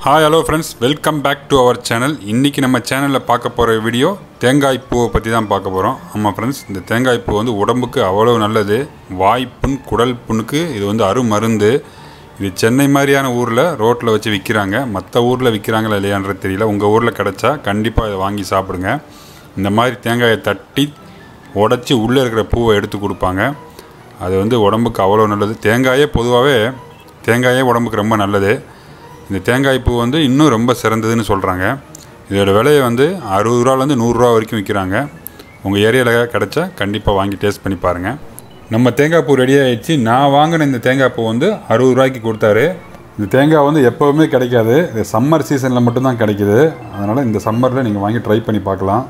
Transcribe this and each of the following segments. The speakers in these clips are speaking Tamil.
hi hello friends welcome back to our channel இன்றைக்கி நம்ம சேனலில் பார்க்க போகிற வீடியோ தேங்காய் பூவை பற்றி தான் பார்க்க போகிறோம் ஆமாம் ஃப்ரெண்ட்ஸ் இந்த தேங்காய் பூ வந்து உடம்புக்கு அவ்வளோ நல்லது வாய்ப்புண் குடல் புண்ணுக்கு இது வந்து அருமருந்து இது சென்னை மாதிரியான ஊரில் ரோட்டில் வச்சு விற்கிறாங்க மற்ற ஊரில் விற்கிறாங்களா இல்லையான்றது தெரியல உங்கள் ஊரில் கிடச்சா கண்டிப்பாக இதை வாங்கி சாப்பிடுங்க இந்த மாதிரி தேங்காயை தட்டி உடச்சி உள்ளே இருக்கிற பூவை எடுத்து கொடுப்பாங்க அது வந்து உடம்புக்கு அவ்வளோ நல்லது தேங்காயே பொதுவாகவே தேங்காயே உடம்புக்கு ரொம்ப நல்லது இந்த தேங்காய் பூ வந்து இன்னும் ரொம்ப சிறந்ததுன்னு சொல்கிறாங்க இதோட விலையை வந்து அறுபது ரூபாலேருந்து நூறுரூவா வரைக்கும் விற்கிறாங்க உங்கள் ஏரியாவில் கிடச்சா கண்டிப்பாக வாங்கி டேஸ்ட் பண்ணி பாருங்கள் நம்ம தேங்காய் பூ ரெடி ஆயிடுச்சு நான் வாங்கின இந்த தேங்காய் பூ வந்து அறுபது ரூபாய்க்கு கொடுத்தாரு இந்த தேங்காய் வந்து எப்போவுமே கிடைக்காது இது சம்மர் சீசனில் மட்டும்தான் கிடைக்குது அதனால் இந்த சம்மரில் நீங்கள் வாங்கி ட்ரை பண்ணி பார்க்கலாம்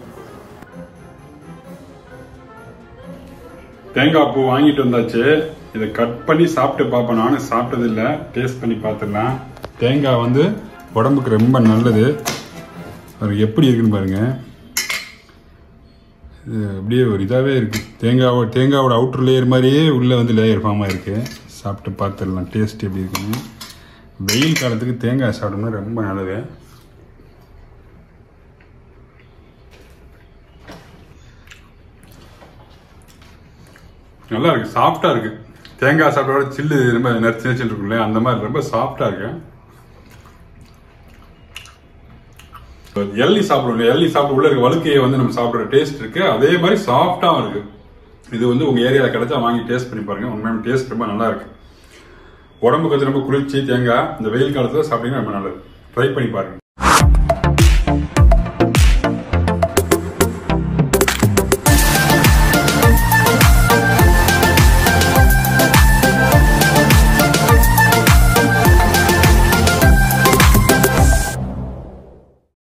தேங்காய் பூ வாங்கிட்டு வந்தாச்சு இதை கட் பண்ணி சாப்பிட்டு பார்ப்போம் நானும் சாப்பிட்டது இல்லை டேஸ்ட் பண்ணி பார்த்துடலாம் தேங்காய் வந்து உடம்புக்கு ரொம்ப நல்லது அது எப்படி இருக்குன்னு பாருங்க இது அப்படியே ஒரு இதாகவே இருக்குது தேங்காய் தேங்காவோட அவுட்டர் லேயர் மாதிரியே உள்ளே வந்து லேயர் ஃபார்மாக இருக்குது சாப்பிட்டு பார்த்துடலாம் டேஸ்ட் எப்படி இருக்குன்னு வெயில் காலத்துக்கு தேங்காய் சாப்பிட்டோம்னா ரொம்ப நல்லது நல்லா இருக்கு சாஃப்டா இருக்கு தேங்காய் சாப்பிட்டோட சில்லு ரொம்ப நெரிச்சு நெரிச்சு இருக்குல்ல அந்த மாதிரி ரொம்ப சாஃப்டா இருக்கு எள்ளி சாப்பிடுவோம் எள்ளி சாப்பிட உள்ள இருக்க வழுக்கையை வந்து நம்ம சாப்பிடுற டேஸ்ட் இருக்கு அதே மாதிரி சாஃப்டாவும் இருக்கு இது வந்து உங்க ஏரியாவில் கிடைச்சா வாங்கி டேஸ்ட் பண்ணி பாருங்க உண்மையான டேஸ்ட் ரொம்ப நல்லா இருக்கு உடம்புக்கு வந்து ரொம்ப குளிர்ச்சி தேங்காய் இந்த வெயில் காலத்துல சாப்பிட்டீங்கன்னா ரொம்ப நல்லது ட்ரை பண்ணி பாருங்க